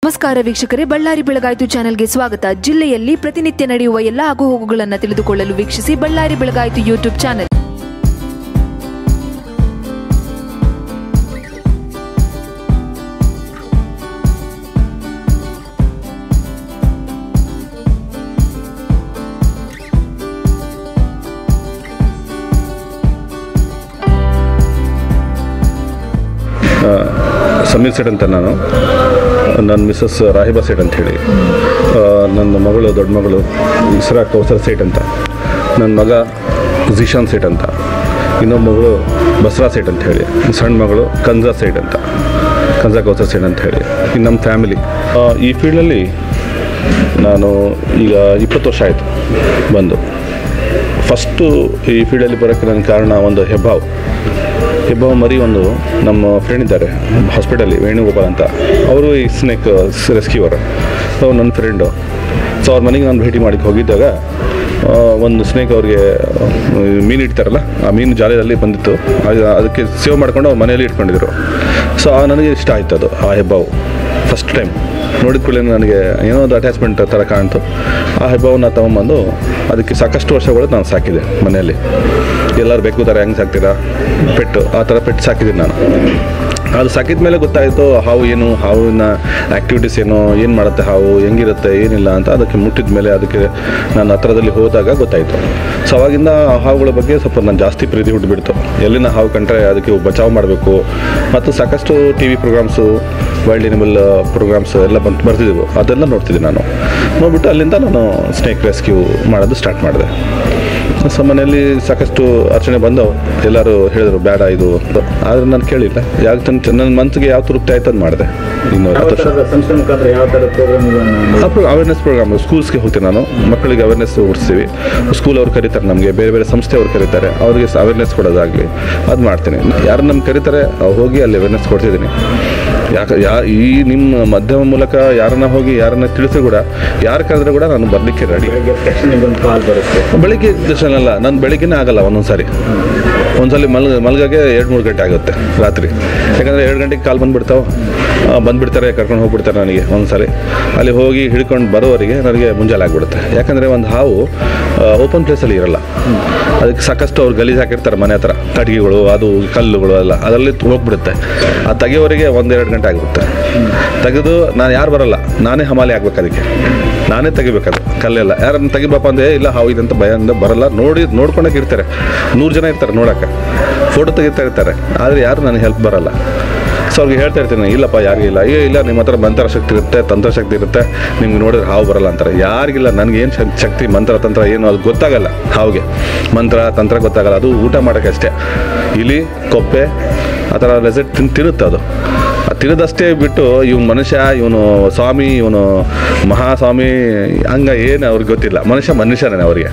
ನಮಸ್ಕಾರ ವೀಕ್ಷಕರೇ ಬಳ್ಳಾರಿ ಬೆಳಗಾಯಿತು ಚಾನೆಲ್ಗೆ ಸ್ವಾಗತ ಜಿಲ್ಲೆಯಲ್ಲಿ ಪ್ರತಿನಿತ್ಯ ನಡೆಯುವ ಎಲ್ಲ ಆಗುಹೋಗುಗಳನ್ನು ತಿಳಿದುಕೊಳ್ಳಲು ವೀಕ್ಷಿಸಿ ಬಳ್ಳಾರಿ ಬೆಳಗಾಯಿತು ಯೂಟ್ಯೂಬ್ ಚಾನೆಲ್ ಸಮೀರ್ ಸೇಠ್ ಅಂತ ನಾನು ನನ್ನ ಮಿಸಸ್ ರಾಹಿಬಾ ಸೇಠ್ ಅಂತ ಹೇಳಿ ಆ, ನನ್ನ ಮಗಳು ದೊಡ್ಡ ಮಗಳು ಇಸ್ರಾ ಕೌಸರ್ ಸೇಠ್ ಅಂತ ನನ್ನ ಮಗ ಜಿಶಾನ್ ಸೇಠ್ ಅಂತ ಇನ್ನೊಬ್ಬ ಮಗಳು ಬಸ್ರಾ ಸೇಠ್ ಅಂತ ಹೇಳಿ ಸಣ್ಣ ಮಗಳು ಕಂಜಾ ಸೇಠ್ ಅಂತ ಕಂಜಾ ಕೌಸರ್ ಸೇಠ್ ಅಂತ ಹೇಳಿ ಇನ್ನು ನಮ್ಮ ಫ್ಯಾಮಿಲಿ ಈ ಫೀಲ್ಡಲ್ಲಿ ನಾನು ಈಗ ಇಪ್ಪತ್ತು ವರ್ಷ ಆಯಿತು ಬಂದು ಫಸ್ಟು ಈ ಫೀಲ್ಡಲ್ಲಿ ಬರೋಕ್ಕೆ ನನ್ನ ಕಾರಣ ಒಂದು ಹೆಬ್ಬಾವ್ ಹೆಬ್ಬಾವ್ ಮರಿ ಒಂದು ನಮ್ಮ ಫ್ರೆಂಡ್ ಇದ್ದಾರೆ ಹಾಸ್ಪಿಟಲ್ಲಿ ವೇಣುಗೋಪಾಲ್ ಅಂತ ಅವರು ಈ ಸ್ನೇಕ್ ರೆಸ್ಕ್ಯೂವರ್ ಅವ್ರು ನನ್ನ ಫ್ರೆಂಡು ಸೊ ಅವ್ರ ಮನೆಗೆ ನಾನು ಭೇಟಿ ಮಾಡಿಕ್ಕೆ ಹೋಗಿದ್ದಾಗ ಆ, ಒಂದು ಸ್ನೇಕ್ ಅವ್ರಿಗೆ ಆ, ಮೀನು ಇಡ್ತಾರಲ್ಲ ಆ ಮೀನು ಜಾಲದಲ್ಲಿ ಬಂದಿತ್ತು ಆಗ ಅದಕ್ಕೆ ಸೇವ್ ಮಾಡ್ಕೊಂಡು ಅವ್ರ ಮನೆಯಲ್ಲಿ ಇಟ್ಕೊಂಡಿದ್ರು ಸೊ ಆ ನನಗೆ ಇಷ್ಟ ಆಯ್ತು ಅದು ಆ ಹೆಬ್ಬಾವು ಫಸ್ಟ್ ಟೈಮ್ ನೋಡಿದ ಕೂಡಲೇ ನನಗೆ ಏನೋ ಒಂದು ಅಟ್ಯಾಚ್ಮೆಂಟ್ ಥರ ಕಾಣ್ತು ಆ ಹೆಬ್ಬಾವನ್ನ ತೊಗೊಂಬಂದು ಅದಕ್ಕೆ ಸಾಕಷ್ಟು ವರ್ಷಗಳು ನಾನು ಸಾಕಿದೆ ಮನೆಯಲ್ಲಿ ಎಲ್ಲರೂ ಬೇಕು ಥರ ಹೆಂಗೆ ಸಾಕ್ತೀರಾ ಪೆಟ್ಟು ಆ ಥರ ಪೆಟ್ಟು ಸಾಕಿದ್ದೀನಿ ನಾನು ಅದು ಸಾಕಿದ ಮೇಲೆ ಗೊತ್ತಾಯಿತು ಹಾವು ಏನು ಹಾವಿನ ಆ್ಯಕ್ಟಿವಿಟೀಸ್ ಏನು ಏನು ಮಾಡುತ್ತೆ ಹಾವು ಹೆಂಗಿರುತ್ತೆ ಏನಿಲ್ಲ ಅಂತ ಅದಕ್ಕೆ ಮುಟ್ಟಿದ ಮೇಲೆ ಅದಕ್ಕೆ ನಾನು ಹತ್ರದಲ್ಲಿ ಹೋದಾಗ ಗೊತ್ತಾಯಿತು ಸೊ ಅವಾಗಿಂದ ಆ ಹಾವುಗಳ ಬಗ್ಗೆ ಸ್ವಲ್ಪ ನಾನು ಜಾಸ್ತಿ ಪ್ರೀತಿ ಹುಟ್ಟುಬಿಡ್ತು ಎಲ್ಲಿನ ಹಾವು ಕಂಡ್ರೆ ಅದಕ್ಕೆ ಬಚಾವ್ ಮಾಡಬೇಕು ಮತ್ತು ಸಾಕಷ್ಟು T V programmes wild animal programmes ಎಲ್ಲ ಬಂದು ಬರ್ತಿದ್ದೆವು ಅದೆಲ್ಲ ನೋಡ್ತಿದ್ದೆ ನಾನು ನೋಡ್ಬಿಟ್ಟು ಅಲ್ಲಿಂದ ನಾನು ಸ್ನೇಕ್ ರೆಸ್ಕ್ಯೂ ಮಾಡೋದು ಸ್ಟಾರ್ಟ್ ಮಾಡಿದೆ ಸೊ ಮನೆಯಲ್ಲಿ ಸಾಕಷ್ಟು ಅರ್ಚನೆ ಬಂದವು ಎಲ್ಲರೂ ಹೇಳಿದರು ಬೇಡ ಇದು ಅಂತ ಆದರೆ ನಾನು ಕೇಳಿಲ್ಲ ಯಾಕೆ ನನ್ನ ನನ್ನ ಮನ್ಸಿಗೆ ಯಾವ ತೃಪ್ತಿ ಆಯ್ತು ಅದು ಮಾಡಿದೆ ಇನ್ನು ಯಾವ ಹತ್ತು ವರ್ಷ ಥರದ ಸಂಸ್ಥೆ ಮುಖಾಂತರ ಯಾವ ಥರದ ಪ್ರೋಗ್ರಾಮ್ಗಳನ್ನು ಅವೇರ್ನೆಸ್ ಪ್ರೋಗ್ರಾಮ್ ಸ್ಕೂಲ್ಸ್ಗೆ ಹೋಗ್ತೀನಿ ನಾನು ಮಕ್ಕಳಿಗೆ ಅವೇರ್ನೆಸ್ ಓಡಿಸ್ತೀವಿ ಸ್ಕೂಲ್ ಅವ್ರು ಕರೀತಾರೆ ನಮಗೆ ಬೇರೆ ಬೇರೆ ಸಂಸ್ಥೆ ಅವ್ರು ಕರೀತಾರೆ ಅವ್ರಿಗೆ ಅವೇರ್ನೆಸ್ ಕೊಡೋದಾಗಲಿ ಅದು ಮಾಡ್ತೀನಿ ಯಾರು ನಮ್ಗೆ ಕರೀತಾರೆ ಅವ್ರು ಹೋಗಿ ಅಲ್ಲಿ ಅವೇರ್ನೆಸ್ ಕೊಡ್ತಿದ್ದೀನಿ ಯಾಕೆ ಯಾ ಈ ನಿಮ್ಮ ಮಾಧ್ಯಮ ಮೂಲಕ ಯಾರನ್ನ ಹೋಗಿ ಯಾರನ್ನ ತಿಳಿಸಿದ್ರು ಕೂಡ ಯಾರು ಕರೆದ್ರೆ ಕೂಡ ನಾನು ಬರಲಿಕ್ಕೆ ರೆಡಿ ಬೆಳಗ್ಗೆ ಎದ್ದ ತಕ್ಷಣ ನಿಮ್ಗೊಂದು ಕಾಲ್ ಬರುತ್ತೆ ಬೆಳಿಗ್ಗೆ ದರ್ಶನ ಅಲ್ಲ ನಾನು ಬೆಳಿಗ್ಗೆನೇ ಆಗಲ್ಲ ಒಂದೊಂದು ಸಾರಿ ಒಂದ್ಸಲಿ ಮಲ್ಗ ಮಲ್ಗಾಗೆ ಎರಡು ಮೂರು ಗಂಟೆ ಆಗುತ್ತೆ ರಾತ್ರಿ ಯಾಕಂದರೆ ಎರಡು ಗಂಟೆಗೆ ಕಾಲ್ ಬಂದುಬಿಡ್ತಾವೆ ಬಂದುಬಿಡ್ತಾರೆ ಕರ್ಕೊಂಡು ಹೋಗ್ಬಿಡ್ತಾರೆ ನನಗೆ ಒಂದ್ಸಲಿ ಅಲ್ಲಿ ಹೋಗಿ ಹಿಡ್ಕೊಂಡು ಬರೋವರೆಗೆ ನನಗೆ ಮುಂಜಾನೆ ಆಗಿಬಿಡುತ್ತೆ ಯಾಕಂದರೆ ಒಂದು ಹಾವು ಓಪನ್ ಪ್ಲೇಸಲ್ಲಿ ಇರಲ್ಲ ಅದಕ್ಕೆ ಸಾಕಷ್ಟು ಅವ್ರು ಗಲೀಜು ಹಾಕಿರ್ತಾರೆ ಮನೆ ಹತ್ರ ಕಟ್ಟಿಗೆಗಳು ಅದು ಕಲ್ಲುಗಳು ಎಲ್ಲ ಅದರಲ್ಲಿ ಹೋಗ್ಬಿಡುತ್ತೆ ಅದು ತೆಗಿಯೋವರೆಗೆ ಒಂದೆರಡು ಗಂಟೆ ಆಗಿರುತ್ತೆ ತೆಗೆದು ನಾನು ಯಾರು ಬರಲ್ಲ ನಾನೇ ಹಮಾಲಿ ಆಗ್ಬೇಕು ಅದಕ್ಕೆ ನಾನೇ ತೆಗಿಬೇಕದು ಕಲ್ಲೆಲ್ಲ ಯಾರನ್ನ ತೆಗಿಬಪ್ಪ ಅಂದ್ರೆ ಇಲ್ಲ ಹಾವು ಇದಂತ ಭಯ ಅಂದ್ರೆ ಬರಲ್ಲ ನೋಡಿ ನೋಡ್ಕೊಂಡಾಗ ಇರ್ತಾರೆ ನೂರು ಜನ ಇರ್ತಾರೆ ನೋಡಕ್ಕೆ ಫೋಟೋ ತೆಗಿತಾ ಇರ್ತಾರೆ ಆದರೆ ಯಾರು ನನಗೆ ಹೆಲ್ಪ್ ಬರಲ್ಲ ಸೊ ಅವ್ರಿಗೆ ಹೇಳ್ತಾ ಇರ್ತೀನಿ ಇಲ್ಲಪ್ಪ ಯಾರಿಗಿಲ್ಲ ಏ ಇಲ್ಲ ನಿಮ್ಮ ಹತ್ರ ಮಂತ್ರ ಶಕ್ತಿ ಇರುತ್ತೆ ತಂತ್ರ ಶಕ್ತಿ ಇರುತ್ತೆ ನಿಮ್ಗೆ ನೋಡಿದ್ರೆ ಹಾವು ಬರಲ್ಲ ಅಂತಾರೆ ಯಾರಿಗಿಲ್ಲ ನನಗೇನು ಶಕ್ತಿ ಮಂತ್ರ ತಂತ್ರ ಏನು ಅದು ಗೊತ್ತಾಗಲ್ಲ ಹಾವಿಗೆ ಮಂತ್ರ ತಂತ್ರ ಗೊತ್ತಾಗಲ್ಲ ಅದು ಊಟ ಮಾಡೋಕ್ಕೆ ಅಷ್ಟೇ ಇಲಿ ಕೊಪ್ಪೆ ಆ ಥರ ರೆಸೆಟ್ ತಿನ್ ತಿನ್ನುತ್ತೆ ಅದು ಅದು ತಿನ್ನೋದಷ್ಟೇ ಬಿಟ್ಟು ಇವನು ಮನುಷ್ಯ ಇವನು ಸ್ವಾಮಿ ಇವನು ಮಹಾಸ್ವಾಮಿ ಹಂಗ ಏನು ಅವ್ರಿಗೆ ಗೊತ್ತಿಲ್ಲ ಮನುಷ್ಯ ಮನುಷ್ಯನೇ ಅವರಿಗೆ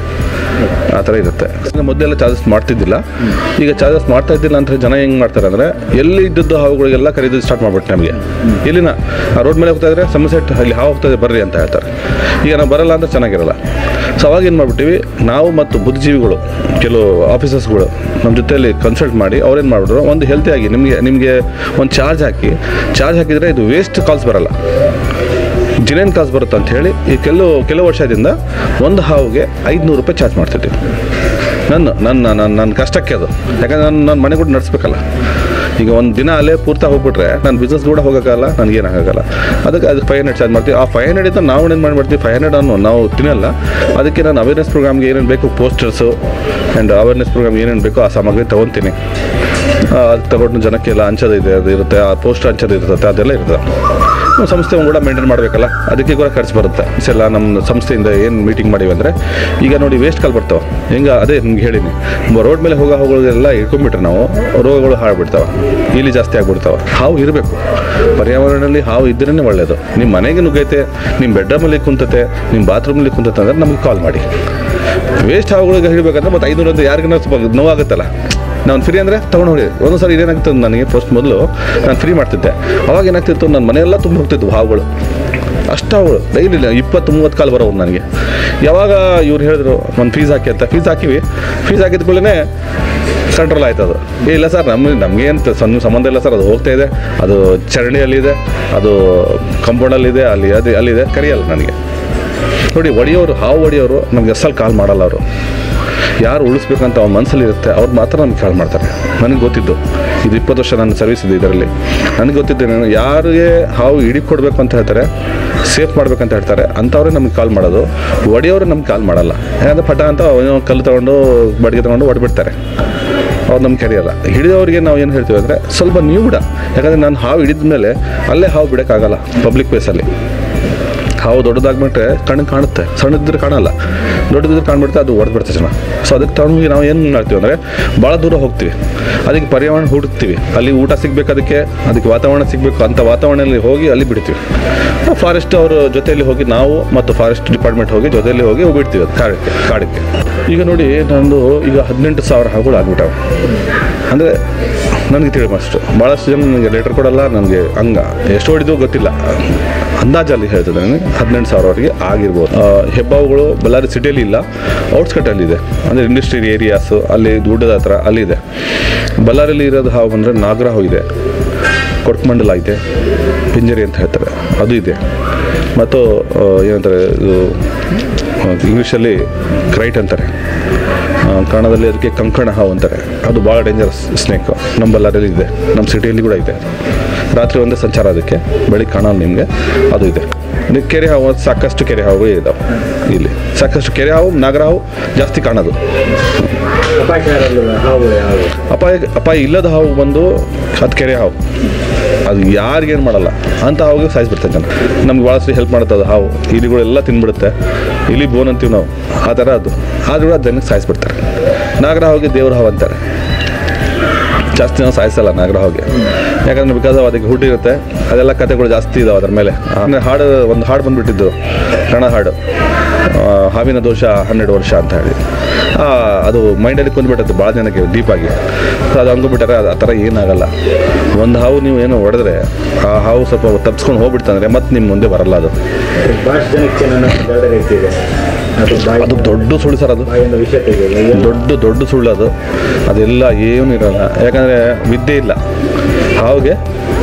ಆ ಥರ ಇರುತ್ತೆ ಈಗ ಮೊದಲೆಲ್ಲ ಚಾರ್ಜಸ್ ಮಾಡ್ತಿದ್ದಿಲ್ಲ ಈಗ ಚಾರ್ಜಸ್ ಮಾಡ್ತಾ ಇದ್ದಿಲ್ಲ ಅಂತ ಜನ ಹೆಂಗೆ ಮಾಡ್ತಾರೆ ಅಂದರೆ ಎಲ್ಲಿ ಇದ್ದದ್ದು ಹಾವುಗಳಿಗೆಲ್ಲ ಖರೀದಿ ಸ್ಟಾರ್ಟ್ ಮಾಡ್ಬಿಟ್ಟು ನಮಗೆ ಎಲ್ಲಿನ ಆ ರೋಡ್ ಮೇಲೆ ಹೋಗ್ತಾ ಇದ್ರೆ ಸಮಸೆಟ್ ಅಲ್ಲಿ ಹಾವು ಹೋಗ್ತಾ ಇದೆ ಬರ್ರಿ ಅಂತ ಹೇಳ್ತಾರೆ ಈಗ ನಾವು ಬರಲ್ಲ ಅಂದ್ರೆ ಚೆನ್ನಾಗಿರಲ್ಲ ಸೊ ಅವಾಗ ಏನು ಮಾಡ್ಬಿಟ್ಟಿವಿ ನಾವು ಮತ್ತು ಬುದ್ಧಿಜೀವಿಗಳು ಕೆಲವು ಆಫೀಸರ್ಸ್ಗಳು ನಮ್ಮ ಜೊತೆಯಲ್ಲಿ ಕನ್ಸಲ್ಟ್ ಮಾಡಿ ಅವ್ರೇನು ಮಾಡಿಬಿಟ್ರು ಒಂದು ಹೆಲ್ತಿಯಾಗಿ ನಿಮಗೆ ನಿಮಗೆ ಒಂದು ಚಾರ್ಜ್ ಹಾಕಿ ಚಾರ್ಜ್ ಹಾಕಿದರೆ ಇದು ವೇಸ್ಟ್ ಕಾಲ್ಸ್ ಬರಲ್ಲ ಜಿನೇನ್ ಕಾಸು ಬರುತ್ತೆ ಅಂತ ಹೇಳಿ ಈ ಕೆಲವು ಕೆಲವು ವರ್ಷದಿಂದ ಒಂದು ಹಾವಿಗೆ ಐದುನೂರು ರೂಪಾಯಿ ಚಾರ್ಜ್ ಮಾಡ್ತಿದ್ದೆ ನನ್ನ ನನ್ನ ನನ್ನ ನನ್ನ ಕಷ್ಟಕ್ಕೆ ಅದು ಯಾಕಂದ್ರೆ ನಾನು ನನ್ನ ಮನೆ ಕೂಡ ನಡೆಸ್ಬೇಕಲ್ಲ ಈಗ ಒಂದು ದಿನ ಅಲ್ಲೇ ಪೂರ್ತಿ ಹೋಗ್ಬಿಟ್ರೆ ನನ್ನ ಬಿಸ್ನೆಸ್ ಕೂಡ ಹೋಗೋಕ್ಕಲ್ಲ ನನಗೇನಾಗಲ್ಲ ಅದಕ್ಕೆ ಅದಕ್ಕೆ ಫೈವ್ ಹಂಡ್ರೆಡ್ ಚಾರ್ಜ್ ಮಾಡ್ತೀವಿ ಆ ಫೈವ್ ಹಂಡ್ರೆಡ್ ಇದ್ದ ನಾವು ಏನು ಮಾಡ್ಬಿಡ್ತೀವಿ ಫೈವ್ ಹಂಡ್ರೆಡ್ ಅನ್ನು ನಾವು ತಿನ್ನಲ್ಲ ಅದಕ್ಕೆ ನಾನು ಅವೇರ್ನೆಸ್ ಪ್ರೋಗ್ರಾಮ್ಗೆ ಏನೇನು ಬೇಕು ಪೋಸ್ಟರ್ಸು ಆ್ಯಂಡ್ ಅವೇರ್ನೆಸ್ ಪ್ರೋಗ್ರಾಮ್ ಏನೇನು ಬೇಕೋ ಆ ಸಾಮಗ್ರಿ ತೊಗೊತೀನಿ ಅದು ತಗೊಂಡು ಜನಕ್ಕೆಲ್ಲ ಹಂಚೋದು ಇದೆ ಅದು ಇರುತ್ತೆ ಆ ಪೋಸ್ಟರ್ ಹಂಚೋದು ಇರ್ತದೆ ಅದೆಲ್ಲ ಇರ್ತದೆ ನಮ್ಮ ಸಂಸ್ಥೆ ಕೂಡ ಮೇಂಟೈನ್ ಮಾಡಬೇಕಲ್ಲ ಅದಕ್ಕೆ ಕೂಡ ಖರ್ಚು ಬರುತ್ತೆ ಇಷ್ಟೆಲ್ಲ ನಮ್ಮ ಸಂಸ್ಥೆಯಿಂದ ಏನು ಮೀಟಿಂಗ್ ಮಾಡಿವಿ ಅಂದರೆ ಈಗ ನೋಡಿ ವೇಸ್ಟ್ ಕಾಲ್ ಬರ್ತಾವೆ ಹೆಂಗೆ ಅದೇ ನಿಮ್ಗೆ ಹೇಳಿನಿ ರೋಡ್ ಮೇಲೆ ಹೋಗೋ ಹೋಗೋದೆಲ್ಲ ಇಟ್ಕೊಂಡ್ಬಿಟ್ರೆ ನಾವು ರೋಗಗಳು ಹಾಳ್ಬಿಡ್ತಾವೆ ಇಲಿ ಜಾಸ್ತಿ ಆಗ್ಬಿಡ್ತಾವೆ ಹಾವು ಇರಬೇಕು ಪರ್ಯಾವರಣದಲ್ಲಿ ಹಾವು ಇದ್ರೇ ಒಳ್ಳೆಯದು ನಿಮ್ಮ ಮನೆಗೆ ನುಗ್ಗೈತೆ ನಿಮ್ಮ ಬೆಡ್ರೂಮಲ್ಲಿ ಕುಂತತೆ ನಿಮ್ಮ ಬಾತ್ರೂಮಲ್ಲಿ ಕುಂತತೆ ಅಂದ್ರೆ ನಮಗೆ ಕಾಲ್ ಮಾಡಿ ವೇಸ್ಟ್ ಹಾವುಗಳಿಗೆ ಹಿಡಿಬೇಕಂದ್ರೆ ಮತ್ತೆ ಐನೂರು ಅಂತ ಯಾರಿಗಾನ ಸ್ವಲ್ಪ ನೋವಾಗುತ್ತಲ್ಲ ನಾನು ಫ್ರೀ ಅಂದರೆ ತೊಗೊಂಡು ಹೋಗಿ ಒಂದೊಂದು ಸಾರಿ ಏನಾಗ್ತದೆ ನನಗೆ ಫಸ್ಟ್ ಮೊದಲು ನಾನು ಫ್ರೀ ಮಾಡ್ತಿದ್ದೆ ಅವಾಗ ಏನಾಗ್ತಿತ್ತು ನನ್ನ ಮನೆಯೆಲ್ಲ ತುಂಬ ಹೋಗ್ತಿದ್ವು ಹಾವುಗಳು ಅಷ್ಟು ಹಾವುಗಳು ಡೈಲಿ ಇಪ್ಪತ್ತು ಮೂವತ್ತು ಕಾಲು ಬರೋವು ನನಗೆ ಯಾವಾಗ ಇವ್ರು ಹೇಳಿದ್ರು ಒಂದು ಫೀಸ್ ಹಾಕಿ ಅಂತ ಫೀಸ್ ಹಾಕಿವಿ ಫೀಸ್ ಹಾಕಿದ ಕೂಡಲೇ ಕಂಟ್ರೋಲ್ ಆಯ್ತು ಅದು ಏ, ಇಲ್ಲ ಸರ್ ನಮ್ಮ ನಮಗೇನು ಸಣ್ಣ ಸಂಬಂಧ ಇಲ್ಲ ಸರ್ ಅದು ಹೋಗ್ತಾ ಇದೆ ಅದು ಚರಂಡಿಯಲ್ಲಿದೆ ಅದು ಕಂಪೌಂಡಲ್ಲಿದೆ ಅಲ್ಲಿ ಅದು ಅಲ್ಲಿದೆ ಕರಿಯಲ್ಲ ನನಗೆ ನೋಡಿ ಒಡೆಯೋರು ಹಾವು ಒಡೆಯೋರು ನಮ್ಗೆ ಅಸಲ್ ಕಾಲ್ ಮಾಡಲ್ಲ ಅವರು ಯಾರು ಉಳಿಸ್ಬೇಕಂತ ಅವ್ನ ಮನಸ್ಸಲ್ಲಿ ಇರುತ್ತೆ ಅವ್ರು ಮಾತ್ರ ನಮ್ಗೆ ಕಾಲ್ ಮಾಡ್ತಾರೆ ನನಗೆ ಗೊತ್ತಿದ್ದು ಇದು ಇಪ್ಪತ್ತು ವರ್ಷ ನನ್ನ ಸರ್ವಿಸ್ ಇದೆ ಇದರಲ್ಲಿ ನನಗೆ ಗೊತ್ತಿದ್ದು ನಾನು ಯಾರಿಗೆ ಹಾವು ಹಿಡಿ ಕೊಡಬೇಕು ಅಂತ ಹೇಳ್ತಾರೆ ಸೇಫ್ ಮಾಡ್ಬೇಕಂತ ಹೇಳ್ತಾರೆ ಅಂಥವ್ರೇ ನಮ್ಗೆ ಕಾಲ್ ಮಾಡೋದು ಒಡೆಯೋರು ನಮ್ಗೆ ಕಾಲ್ ಮಾಡಲ್ಲ ಯಾಕಂದ್ರೆ ಪಟ ಅಂತ ಅವನು ಕಲ್ಲು ತೊಗೊಂಡು ಬಡಿಗೆ ತೊಗೊಂಡು ಹೊಡೆಬಿಡ್ತಾರೆ ಅವ್ರು ನಮ್ಗೆ ಕರೆಯಲ್ಲ ಹಿಡಿದವ್ರಿಗೆ ನಾವು ಏನು ಹೇಳ್ತೀವಿ ಅಂದರೆ ಸ್ವಲ್ಪ ನೀವು ಬಿಡ ಯಾಕಂದರೆ ನಾನು ಹಾವು ಹಿಡಿದ ಮೇಲೆ ಅಲ್ಲೇ ಹಾವು ಬಿಡೋಕ್ಕಾಗಲ್ಲ ಪಬ್ಲಿಕ್ ಪ್ಲೇಸಲ್ಲಿ ಹಾವು ದೊಡ್ಡದಾಗ್ಬಿಟ್ರೆ ಕಣ್ಣಿಗೆ ಕಾಣುತ್ತೆ ಸಣ್ಣದಿದ್ರೆ ಕಾಣಲ್ಲ ದೊಡ್ಡದಿದ್ರೆ ಕಾಣ್ಬಿಡುತ್ತೆ ಅದು ಹೊಡೆದ್ಬಿಡ್ತೆ ಜನ ಸೊ ಅದಕ್ಕೆ ತಗೊಂಡು ನಾವು ಏನು ಮಾಡ್ತೀವಿ ಅಂದರೆ ಭಾಳ ದೂರ ಹೋಗ್ತೀವಿ ಅದಕ್ಕೆ ಪರ್ಯಾವರಣ ಹುಡುಕ್ತೀವಿ ಅಲ್ಲಿ ಊಟ ಸಿಗ್ಬೇಕು ಅದಕ್ಕೆ ಅದಕ್ಕೆ ವಾತಾವರಣ ಸಿಗಬೇಕು ಅಂಥ ವಾತಾವರಣದಲ್ಲಿ ಹೋಗಿ ಅಲ್ಲಿ ಬಿಡ್ತೀವಿ ಫಾರೆಸ್ಟ್ ಅವ್ರ ಜೊತೆಯಲ್ಲಿ ಹೋಗಿ ನಾವು ಮತ್ತು ಫಾರೆಸ್ಟ್ ಡಿಪಾರ್ಟ್ಮೆಂಟ್ ಹೋಗಿ ಜೊತೆಯಲ್ಲಿ ಹೋಗಿ ಬಿಡ್ತೀವಿ ಅದು ಕಾಡಕ್ಕೆ ಕಾಡಕ್ಕೆ ಈಗ ನೋಡಿ ನಂದು ಈಗ ಹದಿನೆಂಟು ಸಾವಿರ ಹಾವುಗಳು ಆಗ್ಬಿಟ್ಟವು ಅಂದರೆ ನನಗೆ ತಿಳಿ ಅಷ್ಟು ಭಾಳಷ್ಟು ಜನ ನನಗೆ ಲೆಟರ್ ಕೊಡಲ್ಲ ನನಗೆ ಹಂಗ ಎಷ್ಟು ಹೊಡಿದು ಗೊತ್ತಿಲ್ಲ ಅಂದಾಜಲ್ಲಿ ಹೇಳ್ತದೆ ನನಗೆ ಹದಿನೆಂಟು ಸಾವಿರವರೆಗೆ ಆಗಿರ್ಬೋದು ಆ, ಹೆಬ್ಬಾವುಗಳು ಬಳ್ಳಾರಿ ಸಿಟಿಯಲ್ಲಿ ಇಲ್ಲ ಔಟ್ಸ್ಕಟ್ಟಲ್ಲಿ ಇದೆ ಅಂದರೆ ಇಂಡಸ್ಟ್ರಿಯಲ್ ಏರಿಯಾಸು ಅಲ್ಲಿ ಗುಡ್ಡದ ಹತ್ರ ಅಲ್ಲಿದೆ ಬಳ್ಳಾರಿಯಲ್ಲಿ ಇರೋದು ಹಾವು ಅಂದರೆ ನಾಗರ ಹಾವು ಇದೆ ಕೊಡ್ಕಮಂಡಲ ಇದೆ ಪಿಂಜರಿ ಅಂತ ಹೇಳ್ತಾರೆ ಅದು ಇದೆ ಮತ್ತು ಆ, ಏನಂತಾರೆ ಇದು ಆ, ಇಂಗ್ಲೀಷಲ್ಲಿ ಕ್ರೈಟ್ ಅಂತಾರೆ ಆ, ಕನ್ನಡದಲ್ಲಿ ಅದಕ್ಕೆ ಕಂಕಣ ಹಾವು ಅಂತಾರೆ ಅದು ಭಾಳ ಡೇಂಜರಸ್ ಸ್ನೇಕ್ ನಮ್ಮ ಬಳ್ಳಾರಿಯಲ್ಲಿ ಇದೆ ನಮ್ಮ ಸಿಟಿಯಲ್ಲಿ ಕೂಡ ಇದೆ ರಾತ್ರಿ ಒಂದೇ ಸಂಚಾರ ಅದಕ್ಕೆ ಬೆಳಿಗ್ಗೆ ಕಾಣಲ್ಲ ನಿಮಗೆ ಅದು ಇದೆ ಇನ್ನು ಕೆರೆ ಹಾವು ಸಾಕಷ್ಟು ಕೆರೆ ಹಾವು ಇದಾವೆ ಇಲ್ಲಿ ಸಾಕಷ್ಟು ಕೆರೆ ಹಾವು ನಾಗರ ಹಾವು ಜಾಸ್ತಿ ಕಾಣೋದು ಅಪಾಯಕಾರಲ್ಲ ಹಾವು ಯಾವುದು ಅಪಾಯ ಅಪಾಯ ಇಲ್ಲದ ಹಾವು ಬಂದು ಅದು ಕೆರೆ ಹಾವು ಅದು ಯಾರಿಗೇನು ಮಾಡಲ್ಲ ಅಂಥ ಹಾವಿಗೆ ಸಾಯಿಸ್ಬಿಡ್ತಾರೆ ಜನ ನಮ್ಗೆ ಭಾಳಷ್ಟು ಹೆಲ್ಪ್ ಮಾಡುತ್ತೆ ಅದು ಹಾವು ಇಲಿಗಳೆಲ್ಲ ತಿಂದ್ಬಿಡುತ್ತೆ ಇಲಿ ಬೋನ್ ಅಂತೀವಿ ನಾವು ಆ ಥರ ಅದು ಆದ್ರೂ ಕೂಡ ಅದು ಜನಕ್ಕೆ ಸಾಯಿಸ್ಬಿಡ್ತಾರೆ ನಾಗರ ಹಾವಿಗೆ ದೇವ್ರ ಹಾವು ಅಂತಾರೆ ಜಾಸ್ತಿ ನಾವು ಸಾಯಿಸಲ್ಲ ನಾಗರ ಹಾವಿಗೆ ಯಾಕಂದ್ರೆ ಬಿಕಾಸ್ ಅದಕ್ಕೆ ಹುಟ್ಟಿರುತ್ತೆ ಅದೆಲ್ಲ ಕಥೆಗಳು ಜಾಸ್ತಿ ಇದಾವೆ ಅದ್ರ ಮೇಲೆ ಅಂದರೆ ಹಾಡು ಒಂದು ಹಾಡು ಬಂದ್ಬಿಟ್ಟಿದ್ದು ಕನ್ನಡ ಹಾಡು ಆ, ಹಾವಿನ ದೋಷ ಹನ್ನೆರಡು ವರ್ಷ ಅಂತ ಹೇಳಿ ಆ, ಅದು ಮೈಂಡಲ್ಲಿ ಕುಂದ್ಬಿಟ್ಟದ್ದು ಭಾಳ ಜನಕ್ಕೆ ಡೀಪಾಗಿ ಸೊ ಅದು ಹಂಗೋಗ್ಬಿಟ್ಟಾರೆ ಅದು ಆ ಥರ ಏನಾಗಲ್ಲ ಒಂದು ಹಾವು ನೀವು ಏನು ಹೊಡೆದ್ರೆ ಆ ಹಾವು ಸ್ವಲ್ಪ ತಪ್ಸ್ಕೊಂಡು ಹೋಗ್ಬಿಡ್ತಂದ್ರೆ ಮತ್ತೆ ನಿಮ್ಮ ಮುಂದೆ ಬರಲ್ಲ ಅದು ಭಾಷೆ ಜನಕ್ಕೆ ಚೆನ್ನಾಗಿ ಎರಡು ರೀತಿ ಇದೆ ಅದು ಬಾಯಿ ಅದು ದೊಡ್ಡ ಸುಳ್ಳು ಸರ್ ಅದು ಬಾಯಿಂದ ವಿಷಯ ತೆಗೆಯೋದು ದೊಡ್ಡ ದೊಡ್ಡ ಸುಳ್ಳು ಅದು ಅದೆಲ್ಲ ಏನೂ ಇರಲ್ಲ ಯಾಕಂದರೆ ವಿದ್ಯೆ ಇಲ್ಲ ಹಾವಿಗೆ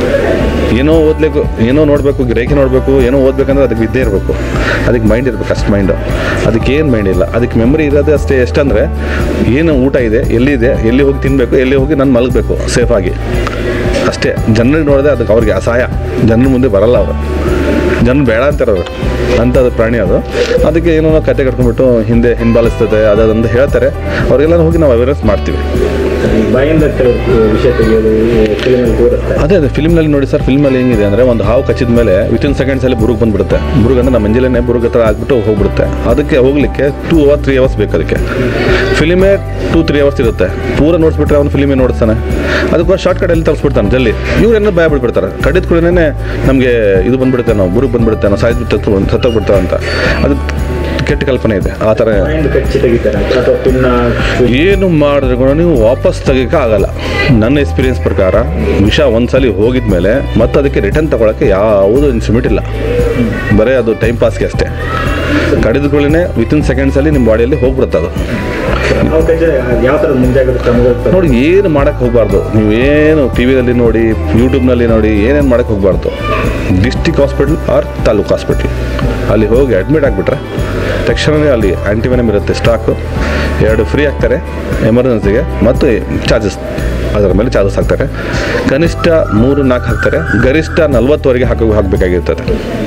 ಏನೋ ಓದಬೇಕು ಏನೋ ನೋಡಬೇಕು ರೇಖೆ ನೋಡಬೇಕು ಏನೋ ಓದಬೇಕಂದ್ರೆ ಅದಕ್ಕೆ ವಿದ್ಯೆ ಇರಬೇಕು ಅದಕ್ಕೆ ಮೈಂಡ್ ಇರಬೇಕು ಅಷ್ಟು ಮೈಂಡು ಅದಕ್ಕೆ ಏನು ಮೈಂಡ್ ಇಲ್ಲ ಅದಕ್ಕೆ ಮೆಮರಿ ಇರೋದೇ ಅಷ್ಟೇ ಎಷ್ಟಂದರೆ ಏನು ಊಟ ಇದೆ ಎಲ್ಲಿದೆ ಎಲ್ಲಿ ಹೋಗಿ ತಿನ್ನಬೇಕು ಎಲ್ಲಿ ಹೋಗಿ ನಾನು ಮಲಗಬೇಕು ಸೇಫಾಗಿ ಅಷ್ಟೇ ಜನರಿಗೆ ನೋಡಿದ್ರೆ ಅದಕ್ಕೆ ಅವ್ರಿಗೆ ಅಸಹಾಯ ಜನರ ಮುಂದೆ ಬರಲ್ಲ ಅವರು ಜನ ಬೇಡ ಅಂತಾರೆ ಅವರು ಅಂಥದ್ದು ಪ್ರಾಣಿ ಅದು ಅದಕ್ಕೆ ಏನೋ ನಾವು ಕತೆ ಕಟ್ಕೊಂಡ್ಬಿಟ್ಟು ಹಿಂದೆ ಹಿಂಬಾಲಿಸ್ತದೆ ಅದಂತ ಹೇಳ್ತಾರೆ ಅವ್ರಿಗೆಲ್ಲ ಹೋಗಿ ನಾವು ಅವೇರ್ನೆಸ್ ಮಾಡ್ತೀವಿ ಈ ಬಾಯಿಂದ ಕೆಲವು ವಿಷಯ ತೆಗೆಯೋದು ಫಿಲ್ಮಲ್ಲಿ ತೋರಿಸ್ತಾರೆ ಅದೇ ಅದೇ ಫಿಲ್ಮ್ನಲ್ಲಿ ನೋಡಿ ಸರ್ ಫಿಲ್ಮಲ್ಲಿ ಹೆಂಗಿದೆ ಅಂದರೆ ಒಂದು ಹಾವು ಕಚ್ಚಿದ ಮೇಲೆ ವಿತಿನ್ ಸೆಕೆಂಡ್ಸಲ್ಲಿ ಬುರುಗ್ ಬಂದ್ಬಿಡುತ್ತೆ ಬುರುಗ್ ಅಂದ್ರೆ ನಮ್ಮ ಎಂಜಲೇನೆ ಬುರುಗ್ ಹತ್ರ ಆಗ್ಬಿಟ್ಟು ಹೋಗ್ಬಿಡುತ್ತೆ ಅದಕ್ಕೆ ಹೋಗ್ಲಿಕ್ಕೆ ಟೂ ಅವರ್ ತ್ರೀ ಅವರ್ಸ್ ಬೇಕು ಅದಕ್ಕೆ ಫಿಲಿಮೇ ಟೂ ತ್ರೀ ಅವರ್ಸ್ ಇರುತ್ತೆ ಪೂರ ನೋಡಿಸ್ಬಿಟ್ರೆ ಅವ್ನು ಫಿಲಿಮೇ ನೋಡ್ತಾನೆ ಅದಕ್ಕೆ ಶಾರ್ಟ್ ಕಟಲ್ಲಿ ತರಿಸ್ಬಿಡ್ತಾನೆ ಜಲ್ದಿ ಇವ್ರೇನೋ ಭಯ ಬಿಡ್ಬಿಡ್ತಾರೆ ಕಡಿದ ಕೂಡಲೇ ನಮಗೆ ಇದು ಬಂದ್ಬಿಡುತ್ತೆ ನಾವು ಬುರುಗ್ ಬಂದ್ಬಿಡುತ್ತೆ ನಾವು ಸಾಯ್ದು ಸತ್ತೋಗ್ಬಿಡ್ತಾವೆ ಅಂತ ಅದು ಕೆಟ್ಟ ಕಲ್ಪನೆ ಇದೆ ಆ ಥರ ಬಾಯಿಂದ ಕಚ್ಚಿ ತೆಗಿತಾರೆ ಅಥವಾ ಪಿನ್ನ ಏನು ಮಾಡಿದ್ರೆ ಕೂಡ ನೀವು ವಾಪಸ್ ತೆಗಿಯೋಕೆ ಆಗಲ್ಲ ನನ್ನ ಎಕ್ಸ್ಪೀರಿಯನ್ಸ್ ಪ್ರಕಾರ ವಿಷ ಒಂದ್ಸಲಿ ಹೋಗಿದ ಮೇಲೆ ಮತ್ತೆ ಅದಕ್ಕೆ ರಿಟರ್ನ್ ತಗೊಳಕ್ಕೆ ಯಾವುದೂ ಇನ್ಸ್ಟ್ರೂಮೆಂಟ್ ಇಲ್ಲ ಬರೀ ಅದು ಟೈಮ್ ಪಾಸ್ಗೆ ಅಷ್ಟೇ ಕಡಿದ್ಕೊಳ್ಳೇ ವಿತಿನ್ ಸೆಕೆಂಡ್ಸಲ್ಲಿ ನಿಮ್ಮ ಬಾಡಿಯಲ್ಲಿ ಹೋಗ್ಬಿಡುತ್ತೆ ಅದು ನಾವು ಕಚ್ಚ ಯಾವ ಥರದ ಮುಂಜಾಗ್ರತೆ ಕ್ರಮಗಳು ನೋಡಿ ಏನು ಮಾಡೋಕ್ಕೆ ಹೋಗಬಾರ್ದು ನೀವೇನು ಟಿ ವಿಯಲ್ಲಿ ನೋಡಿ ಯೂಟ್ಯೂಬ್ನಲ್ಲಿ ನೋಡಿ ಏನೇನು ಮಾಡೋಕ್ಕೆ ಹೋಗಬಾರ್ದು district hospital or taluk hospital ಅಲ್ಲಿ ಹೋಗಿ ಅಡ್ಮಿಟ್ ಆಗಿಬಿಟ್ರೆ ತಕ್ಷಣವೇ ಅಲ್ಲಿ ಆ್ಯಂಟಿವೆನಮ್ ಇರುತ್ತೆ ಸ್ಟಾಕು ಎರಡು ಫ್ರೀ ಆಗ್ತಾರೆ ಎಮರ್ಜೆನ್ಸಿಗೆ ಮತ್ತು ಚಾರ್ಜಸ್ ಅದರ ಮೇಲೆ ಚಾರ್ಜಸ್ ಹಾಕ್ತಾರೆ ಕನಿಷ್ಠ ಮೂರು ನಾಲ್ಕು ಹಾಕ್ತಾರೆ ಗರಿಷ್ಠ ನಲ್ವತ್ತುವರೆಗೆ ಹಾಕೋ ಹಾಕಬೇಕಾಗಿರ್ತದೆ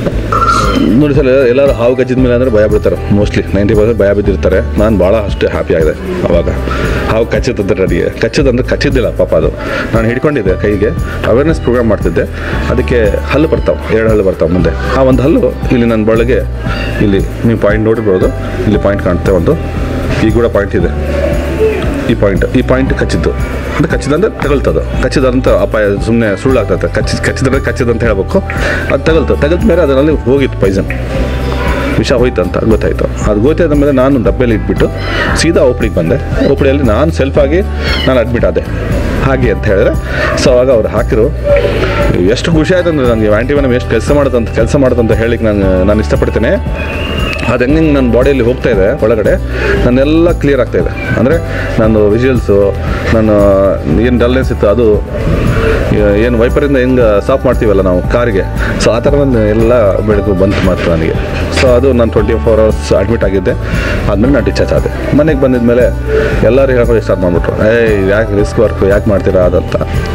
ನೋಡಿ ಸರ್ ಎಲ್ಲರೂ ಹಾವು ಕಚ್ಚಿದ ಮೇಲೆ ಅಂದರೆ ಭಯ ಬಿಡ್ತಾರೆ ಮೋಸ್ಟ್ಲಿ ನೈಂಟಿ ಪರ್ಸೆಂಟ್ ಭಯ ಬಿದ್ದಿರ್ತಾರೆ ನಾನು ಭಾಳ ಅಷ್ಟೇ ಹ್ಯಾಪಿ ಆಗಿದೆ ಅವಾಗ ಹಾವು ಕಚ್ಚಿತ್ತಂದ್ರೆ ನನಗೆ ಕಚ್ಚಿದಂದ್ರೆ ಕಚ್ಚಿದ್ದಿಲ್ಲ ಪಾಪ ಅದು ನಾನು ಹಿಡ್ಕೊಂಡಿದ್ದೆ ಕೈಗೆ ಅವೇರ್ನೆಸ್ ಪ್ರೋಗ್ರಾಮ್ ಮಾಡ್ತಿದ್ದೆ ಅದಕ್ಕೆ ಹಲ್ಲು ಬರ್ತಾವೆ ಎರಡು ಹಲ್ಲು ಬರ್ತಾವೆ ಮುಂದೆ ಆ ಒಂದು ಹಲ್ಲು ಇಲ್ಲಿ ನನ್ನ ಬೊಳಗೆ ಇಲ್ಲಿ ನೀವು ಪಾಯಿಂಟ್ ನೋಡಿರ್ಬೋದು ಇಲ್ಲಿ ಪಾಯಿಂಟ್ ಕಾಣುತ್ತೆ ಒಂದು ಈಗ ಕೂಡ ಪಾಯಿಂಟ್ ಇದೆ ಈ ಪಾಯಿಂಟ್ ಈ ಪಾಯಿಂಟ್ ಕಚ್ಚಿದ್ದು ಅದು ಕಚ್ಚಿದಂದ್ರೆ ತಗಲ್ತದು ಕಚ್ಚಿದಂತ ಅಪಾಯ ಸುಮ್ಮನೆ ಸುಳ್ಳಾಗ್ತದೆ ಕಚ್ಚಿ ಕಚ್ಚಿದ್ರೆ ಕಚ್ಚಿದಂತ ಹೇಳ್ಬೇಕು ಅದು ತಗಲ್ತು ತಗಲ್ತ ಮೇಲೆ ಅದರಲ್ಲಿ ಹೋಗಿತ್ತು ಪೈಸನ್ ವಿಷ ಹೋಯ್ತಂತ ಗೊತ್ತಾಯಿತು ಅದು ಗೊತ್ತಾದ ಮೇಲೆ ನಾನು ಡಬ್ಬೆಯಲ್ಲಿ ಇಟ್ಬಿಟ್ಟು ಸೀದಾ ಓಪಡಿಗೆ ಬಂದೆ ಓಪಡಿಯಲ್ಲಿ ನಾನು ಸೆಲ್ಫಾಗಿ ನಾನು ಅಡ್ಮಿಟ್ ಆದೆ ಹಾಗೆ ಅಂತ ಹೇಳಿದ್ರೆ ಸೊ ಅವಾಗ ಅವ್ರು ಹಾಕಿರು ಎಷ್ಟು ಖುಷಿ ಆಯ್ತು ಅಂದರೆ ನನಗೆ ಆ್ಯಂಟಿವೆನಮ್ ಎಷ್ಟು ಕೆಲಸ ಮಾಡುತ್ತಂತ ಕೆಲಸ ಮಾಡುತ್ತಂತ ಹೇಳಿಕ್ಕೆ ನಾನು ನಾನು ಇಷ್ಟಪಡ್ತೇನೆ ಅದು ಹೆಂಗೆ ನನ್ನ ಬಾಡಿಯಲ್ಲಿ ಹೋಗ್ತಾ ಇದೆ ಒಳಗಡೆ ನನ್ನೆಲ್ಲ ಕ್ಲಿಯರ್ ಆಗ್ತಾ ಇದೆ ಅಂದರೆ ನನ್ನ ವಿಜುವಲ್ಸು ನನ್ನ ಏನು ಡಲ್ನೆಸ್ ಇತ್ತು ಅದು ಏನು ವೈಪರಿಂದ ಹೆಂಗೆ ಸಾಫ್ ಮಾಡ್ತೀವಲ್ಲ ನಾವು ಕಾರಿಗೆ ಸೊ ಆ ಥರ ನಾನು ಎಲ್ಲ ಬೆಳಕು ಬಂತು ಮಾತ್ರ ನನಗೆ ಸೊ ಅದು ನಾನು ಟ್ವೆಂಟಿ ಫೋರ್ ಅವರ್ಸ್ ಅಡ್ಮಿಟ್ ಆಗಿದ್ದೆ ಆದಮೇಲೆ ನಾನು ಡಿಸ್ಚಾರ್ಜ್ ಆದೆ ಮನೆಗೆ ಬಂದಿದ ಮೇಲೆ ಎಲ್ಲರೂ ಹೇಳ್ಕೊಂಡು ಸ್ಟಾರ್ಟ್ ಮಾಡಿಬಿಟ್ರು ಏಯ್ ಯಾಕೆ ರಿಸ್ಕ್ ವರ್ಕ್ ಯಾಕೆ ಮಾಡ್ತೀರಾ ಅದಂತ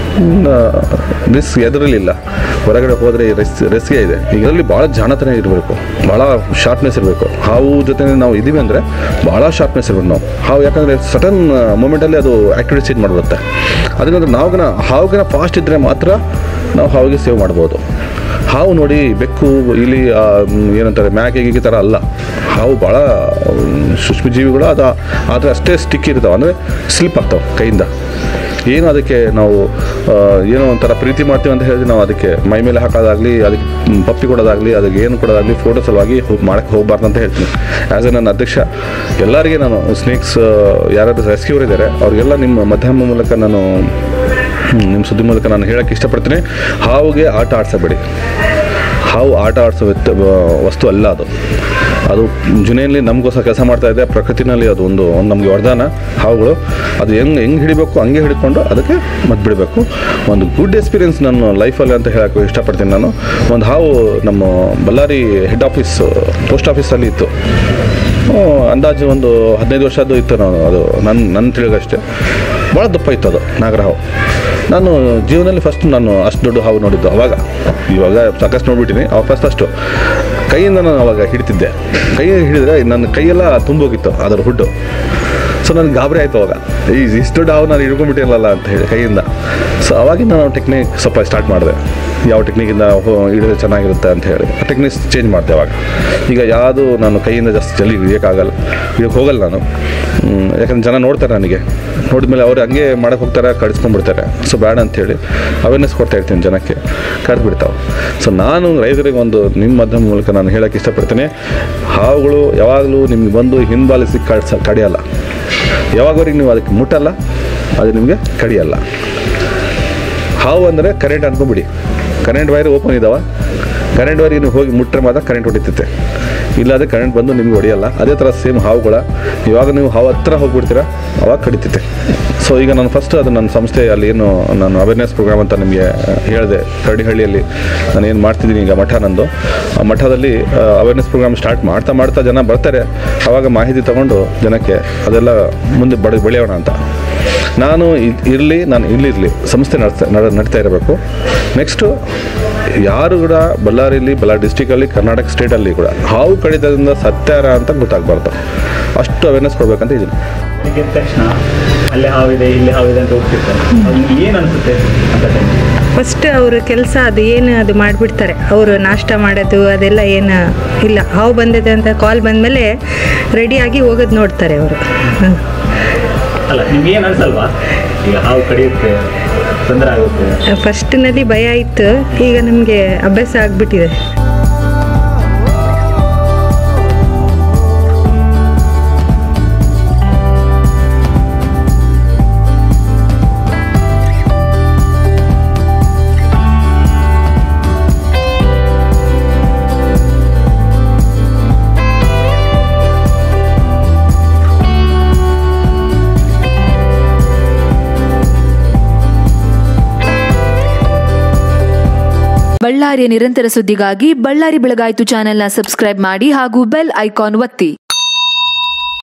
ರಿಸ್ಕ್ ಎದುರಲಿಲ್ಲ ಹೊರಗಡೆ ಹೋದರೆ ರಿಸ್ಕ್ ರಿಸ್ಕೇ ಇದೆ ಈಗ ಇದರಲ್ಲಿ ಭಾಳ ಜಾಣತನ ಇರಬೇಕು ಭಾಳ ಶಾರ್ಪ್ನೆಸ್ ಇರಬೇಕು ಹಾವು ಜೊತೆ ನಾವು ಇದ್ದೀವಿ ಅಂದರೆ ಭಾಳ ಶಾರ್ಪ್ನೆಸ್ ಇರಬೇಕು ನಾವು ಹಾವು ಯಾಕಂದರೆ ಸಡನ್ ಮೂಮೆಂಟಲ್ಲಿ ಅದು ಆ್ಯಕ್ಟಿವಿಟಿ ಚೇಂಜ್ ಮಾಡಿಬಿಡುತ್ತೆ ಅದರಿಂದ ನಾವುಗನ ಹಾವುಗಿನ ಫಾಸ್ಟ್ ಇದ್ದರೆ ಮಾತ್ರ ನಾವು ಹಾವಿಗೆ ಸೇವ್ ಮಾಡ್ಬೋದು ಹಾವು ನೋಡಿ ಬೆಕ್ಕು ಇಲಿ ಆ, ಮ್, ಏನಂತಾರೆ ಮ್ಯಾಕೆ ಗೀಗೆ ಥರ ಅಲ್ಲ ಹಾವು ಭಾಳ ಸೂಕ್ಷ್ಮಜೀವಿಗಳು ಅದು ಆದರೆ ಅಷ್ಟೇ ಸ್ಟಿಕ್ ಇರ್ತಾವೆ ಅಂದರೆ ಸ್ಲಿಪ್ ಆಗ್ತಾವೆ ಕೈಯಿಂದ ಏನು ಅದಕ್ಕೆ ನಾವು ಆ, ಏನೋ ಒಂಥರ ಪ್ರೀತಿ ಮಾಡ್ತೀವಿ ಅಂತ ಹೇಳಿ ನಾವು ಅದಕ್ಕೆ ಮೈ ಮೇಲೆ ಹಾಕೋದಾಗಲಿ ಅದಕ್ಕೆ ಮ್, ಪಪ್ಪಿ ಕೊಡೋದಾಗಲಿ ಅದಕ್ಕೆ ಏನು ಕೊಡೋದಾಗಲಿ ಫೋಟೋ ಸಲುವಾಗಿ ಹೋಗಿ ಮಾಡೋಕ್ಕೆ ಹೋಗಬಾರ್ದು ಅಂತ ಹೇಳ್ತೀನಿ ಆ್ಯಸ್ ಎ ನನ್ನ ಅಧ್ಯಕ್ಷ ಎಲ್ಲರಿಗೆ ನಾನು ಸ್ನೇಕ್ಸ್ ಯಾರಾದರೂ ರೆಸ್ಕ್ಯೂರ್ ಇದ್ದಾರೆ ಅವ್ರಿಗೆಲ್ಲ ನಿಮ್ಮ ಮಾಧ್ಯಮ ಮೂಲಕ ನಾನು ಹ್ಮ್, ನಿಮ್ಮ ಸುದ್ದಿ ಮೂಲಕ ನಾನು ಹೇಳೋಕ್ಕೆ ಇಷ್ಟಪಡ್ತೀನಿ ಹಾವುಗೆ ಆಟ ಆಡಿಸಬೇಡಿ ಹಾವು ಆಟ ಆಡಿಸೋ ವ್ಯಕ್ತ ವಸ್ತು ಅಲ್ಲ ಅದು ಅದು ಜುನೇಲಿ ನಮಗೋಸ್ಕರ ಕೆಲಸ ಮಾಡ್ತಾ ಇದೆ ಪ್ರಕೃತಿನಲ್ಲಿ ಅದು ಒಂದು ಒಂದು ನಮಗೆ ವರದಾನ ಹಾವುಗಳು ಅದು ಹೆಂಗೆ ಹೆಂಗೆ ಹಿಡಿಬೇಕು ಹಂಗೆ ಹಿಡ್ಕೊಂಡು ಅದಕ್ಕೆ ಮತ್ತೆ ಬಿಡಬೇಕು ಒಂದು ಗುಡ್ ಎಕ್ಸ್ಪೀರಿಯನ್ಸ್ ನನ್ನ ಲೈಫಲ್ಲಿ ಅಂತ ಹೇಳೋಕ್ಕೆ ಇಷ್ಟಪಡ್ತೀನಿ ನಾನು ಒಂದು ಹಾವು ನಮ್ಮ ಬಳ್ಳಾರಿ ಹೆಡ್ ಆಫೀಸ್ ಪೋಸ್ಟ್ ಆಫೀಸಲ್ಲಿ ಇತ್ತು ಹ್ಮ್, ಅಂದಾಜು ಒಂದು ಹದಿನೈದು ವರ್ಷದ್ದು ಇತ್ತು ನಾನು ಅದು ನನ್ನ ನನ್ನ ತಿಳಿಗಷ್ಟೇ ಭಾಳ ದಪ್ಪ ಇತ್ತು ಅದು ನಾಗರ ಹಾವು ನಾನು ಜೀವನದಲ್ಲಿ ಫಸ್ಟ್ ನಾನು ಅಷ್ಟು ದೊಡ್ಡ ಹಾವು ನೋಡಿದ್ದು ಅವಾಗ ಇವಾಗ ಸಾಕಷ್ಟು ನೋಡ್ಬಿಟ್ಟಿನಿ ಅವಾಗ ಫಸ್ಟ್ ಅಷ್ಟು ಕೈಯಿಂದ ನಾನು ಅವಾಗ ಹಿಡಿತಿದ್ದೆ ಕೈ ಹಿಡಿದ್ರೆ ನನ್ನ ಕೈಯೆಲ್ಲ ತುಂಬೋಗಿತ್ತು ಅದರ ಹುಡ್ಡು ಸೊ ನನಗೆ ಗಾಬರಿ ಆಯಿತು ಅವಾಗ ಈ ಇಷ್ಟು ದೊಡ್ಡ ಹಾವು ನಾನು ಹಿಡ್ಕೊಂಡ್ಬಿಟ್ಟಿರಲ್ಲ ಅಂತ ಹೇಳಿ ಕೈಯಿಂದ ಸೊ ಅವಾಗಿಂದ ನಾನು ಟೆಕ್ನಿಕ್ ಸ್ವಲ್ಪ ಸ್ಟಾರ್ಟ್ ಮಾಡಿದೆ ಯಾವ ಟೆಕ್ನಿಕಿಂದ ಹಿಡಿದ್ರೆ ಚೆನ್ನಾಗಿರುತ್ತೆ ಅಂತ ಹೇಳಿ ಆ ಟೆಕ್ನಿಕ್ಸ್ ಚೇಂಜ್ ಮಾಡಿದೆ ಅವಾಗ ಈಗ ಯಾವುದು ನಾನು ಕೈಯಿಂದ ಜಾಸ್ತಿ ಜಲ್ದಿ ಹಿಡಿಯೋಕ್ಕಾಗಲ್ಲ ಹಿಡಿಯೋಕೆ ಹೋಗಲ್ಲ ನಾನು ಹ್ಮ್, ಯಾಕಂದ್ರೆ ಜನ ನೋಡ್ತಾರೆ ನನಗೆ ನೋಡಿದ್ಮೇಲೆ ಅವ್ರು ಹಂಗೆ ಮಾಡಕ್ಕೆ ಹೋಗ್ತಾರೆ ಕಡಿಸ್ಕೊಂಡ್ಬಿಡ್ತಾರೆ ಸೊ ಬೇಡ ಅಂಥೇಳಿ ಅವೇರ್ನೆಸ್ ಕೊಡ್ತಾ ಇರ್ತೀನಿ ಜನಕ್ಕೆ ಕರೆದು ಬಿಡ್ತಾವೆ ಸೊ ನಾನು ರೈತರಿಗೆ ಒಂದು ನಿಮ್ಮ ಮಾಧ್ಯಮ ಮೂಲಕ ನಾನು ಹೇಳೋಕ್ಕೆ ಇಷ್ಟಪಡ್ತೀನಿ ಹಾವುಗಳು ಯಾವಾಗಲೂ ನಿಮ್ಗೆ ಬಂದು ಹಿಂಬಾಲಿಸಿ ಕಡ್ಸ ಕಡಿಯಲ್ಲ ಯಾವಾಗವರೆಗೆ ನೀವು ಅದಕ್ಕೆ ಮುಟ್ಟಲ್ಲ ಅದು ನಿಮಗೆ ಕಡಿಯಲ್ಲ ಹಾವು ಅಂದರೆ ಕರೆಂಟ್ ಅನ್ಕೊಂಬಿಡಿ ಕರೆಂಟ್ ವೈರ್ ಓಪನ್ ಇದಾವ ಕರೆಂಟ್ ವೈರಿಗೆ ನೀವು ಹೋಗಿ ಮುಟ್ಟರೆ ಮಾತ್ರ ಕರೆಂಟ್ ಹೊಡಿತೈತೆ ಇಲ್ಲಾಂದರೆ ಕರೆಂಟ್ ಬಂದು ನಿಮ್ಗೆ ಹೊಡಿಯಲ್ಲ ಅದೇ ಥರ ಸೇಮ್ ಹಾವುಗಳ ಇವಾಗ ನೀವು ಹಾವು ಹತ್ರ ಹೋಗ್ಬಿಡ್ತೀರಾ ಅವಾಗ ಕಡಿತೈತೆ ಸೊ ಈಗ ನಾನು ಫಸ್ಟ್ ಅದು ನನ್ನ ಸಂಸ್ಥೆ ಅಲ್ಲಿ ಏನು ನಾನು ಅವೇರ್ನೆಸ್ ಪ್ರೋಗ್ರಾಮ್ ಅಂತ ನಿಮಗೆ ಹೇಳಿದೆ ಕರಡಿಹಳ್ಳಿಯಲ್ಲಿ ನಾನು ಏನು ಮಾಡ್ತಿದ್ದೀನಿ ಈಗ ಮಠ ನಂದು ಆ ಮಠದಲ್ಲಿ ಅವೇರ್ನೆಸ್ ಪ್ರೋಗ್ರಾಮ್ ಸ್ಟಾರ್ಟ್ ಮಾಡ್ತಾ ಮಾಡ್ತಾ ಜನ ಬರ್ತಾರೆ ಆವಾಗ ಮಾಹಿತಿ ತಗೊಂಡು ಜನಕ್ಕೆ ಅದೆಲ್ಲ ಮುಂದೆ ಬಡ ಬೆಳೆಯೋಣ ಅಂತ ನಾನು ಇರಲಿ ನಾನು ಇಲ್ಲಿರಲಿ ಸಂಸ್ಥೆ ನಡೆಸ್ತಾ ನಡ ನಡೀತಾ ಇರಬೇಕು ನೆಕ್ಸ್ಟು ಯಾರು ಕೂಡ ಬಳ್ಳಾರಿಯಲ್ಲಿ ಬಳ್ಳಾರಿ ಡಿಸ್ಟಿಕಲ್ಲಿ ಕರ್ನಾಟಕ ಸ್ಟೇಟಲ್ಲಿ ಕೂಡ ಹಾವು ಕಡಿತದಿಂದ ಸತ್ಯಾರ ಅಂತ ಗೊತ್ತಾಗಬಾರ್ದು ಅಷ್ಟು ಅವೇರ್ನೆಸ್ ಕೊಡ್ಬೇಕಂತ ಇದ್ದೀನಿ ಬೆಳಿಗ್ಗೆ ಎದ್ದ ತಕ್ಷಣ ಅಲ್ಲಿ ಹಾವಿದೆ ಇಲ್ಲಿ ಹಾವಿದೆ ಅಂತ ಹೋಗ್ತಿರ್ತಾರೆ ಅವ್ನಿಗೆ ಏನು ಅನ್ಸುತ್ತೆ ಅಂತ ಟೈಮ್ ಫಸ್ಟ್ ಅವರು ಕೆಲಸ ಅದು ಏನು ಅದು ಮಾಡಿಬಿಡ್ತಾರೆ ಅವರು ನಾಷ್ಟ ಮಾಡೋದು ಅದೆಲ್ಲ ಏನು ಇಲ್ಲ ಹಾವು ಬಂದಿದೆ ಅಂತ ಕಾಲ್ ಬಂದಮೇಲೆ ರೆಡಿಯಾಗಿ ಹೋಗೋದು ನೋಡ್ತಾರೆ ಅವರು ಅಲ್ಲ ನಿಮ್ಗೆ ಏನು ಅನ್ಸಲ್ವಾ ಈಗ ಹಾವು ಕಡಿಯೋಕ್ಕೆ ತೊಂದರೆ ಆಗುತ್ತೆ ಫಸ್ಟ್ನಲ್ಲಿ ಭಯ ಇತ್ತು ಈಗ ನಮಗೆ ಅಭ್ಯಾಸ ಆಗಿಬಿಟ್ಟಿದೆ ಬಳ್ಳಾರಿಯ ನಿರಂತರ ಸುದ್ದಿಗಾಗಿ ಬಳ್ಳಾರಿ ಬೆಳಗಾಯಿತು ಚಾನೆಲ್ನ ಸಬ್ಸ್ಕ್ರೈಬ್ ಮಾಡಿ ಹಾಗೂ ಬೆಲ್ ಐಕಾನ್ ಒತ್ತಿ